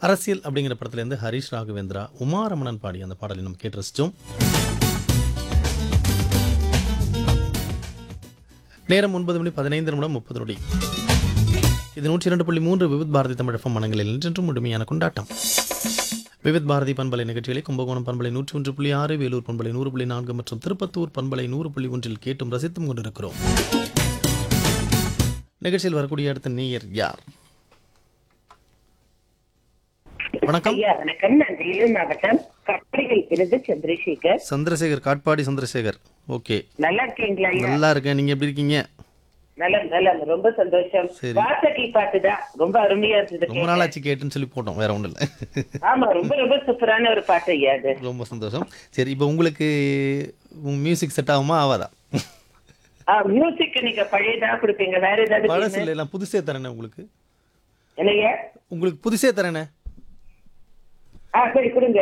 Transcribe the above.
அரசியல் அப்படிங்கிற படத்துலேருந்து ஹரிஷ் ராகவேந்திரா உமாரமணன் பாடி அந்த பாடலை நம்ம கேட்டு ரசித்தோம் நேரம் ஒன்பது மணி பதினைந்து நிமிடம் முப்பது நொடி இது நூற்றி இரண்டு புள்ளி மூன்று விவித் பாரதி தமிழகம் மனங்களில் இன்றென்றும் முழுமையான கொண்டாட்டம் விவித் பாரதி பண்பலை நிகழ்ச்சிகளை கும்பகோணம் பண்பலை நூற்றி ஒன்று புள்ளி ஆறு வேலூர் பண்பலை நூறு புள்ளி நான்கு மற்றும் திருப்பத்தூர் பண்பலை நூறு புள்ளி ஒன்றில் கேட்டும் ரசித்தும் கொண்டிருக்கிறோம் நிகழ்ச்சியில் வரக்கூடிய அடுத்த நேயர் யார் வணக்கம் ஐயா வணக்கம் நான் வேலூர் மாவட்டம் கப்படியில் இருந்து சந்திரசேகர் சந்திரசேகர் காட்பாடி சந்திரசேகர் ஓகே நல்லா இருக்கீங்களா ஐயா நல்லா இருக்கேன் நீங்க எப்படி இருக்கீங்க நல்ல நல்ல ரொம்ப சந்தோஷம் சரி. வாசகி பாட்டு தான் ரொம்ப அருமையா இருந்தது ரொம்ப நாளாச்சு கேட்டுன்னு சொல்லி போட்டோம் வேற ஒன்றும் இல்லை ஆமா ரொம்ப ரொம்ப சூப்பரான ஒரு பாட்டு ஐயா அது ரொம்ப சந்தோஷம் சரி இப்போ உங்களுக்கு மியூசிக் செட் ஆகுமா ஆகாதா மியூசிக் நீங்க பழையதா கொடுப்பீங்க வேற ஏதாவது பழசு இல்லை நான் புதுசே தரேனே உங்களுக்கு என்னையா உங்களுக்கு புதுசே தரேனே ஆ சரி கொடுங்க